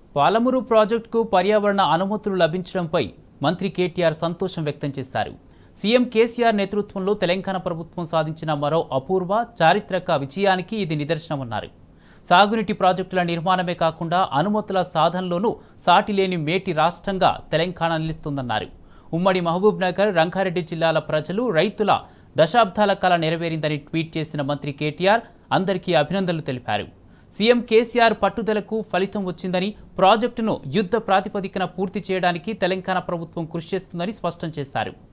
పాలమూరు ప్రాజెక్టుకు పర్యావరణ అనుమతులు లభించడంపై మంత్రి కేటీఆర్ సంతోషం వ్యక్తం చేశారు సీఎం కేసీఆర్ నేతృత్వంలో తెలంగాణ ప్రభుత్వం సాధించిన మరో అపూర్వ చారిత్రక విజయానికి ఇది నిదర్శనమన్నారు సాగునీటి ప్రాజెక్టుల నిర్మాణమే కాకుండా అనుమతుల సాధనలోనూ సాటిలేని మేటి రాష్ట్రంగా తెలంగాణ నిలుస్తుందన్నారు ఉమ్మడి మహబూబ్ నగర్ రంగారెడ్డి జిల్లాల ప్రజలు రైతుల దశాబ్దాల కళ నెరవేరిందని ట్వీట్ చేసిన మంత్రి కేటీఆర్ అందరికీ అభినందనలు తెలిపారు సీఎం కేసీఆర్ పట్టుదలకు ఫలితం వచ్చిందని ప్రాజెక్టును యుద్ధ ప్రాతిపదికన పూర్తి చేయడానికి తెలంగాణ ప్రభుత్వం కృషి చేస్తుందని స్పష్టం చేశారు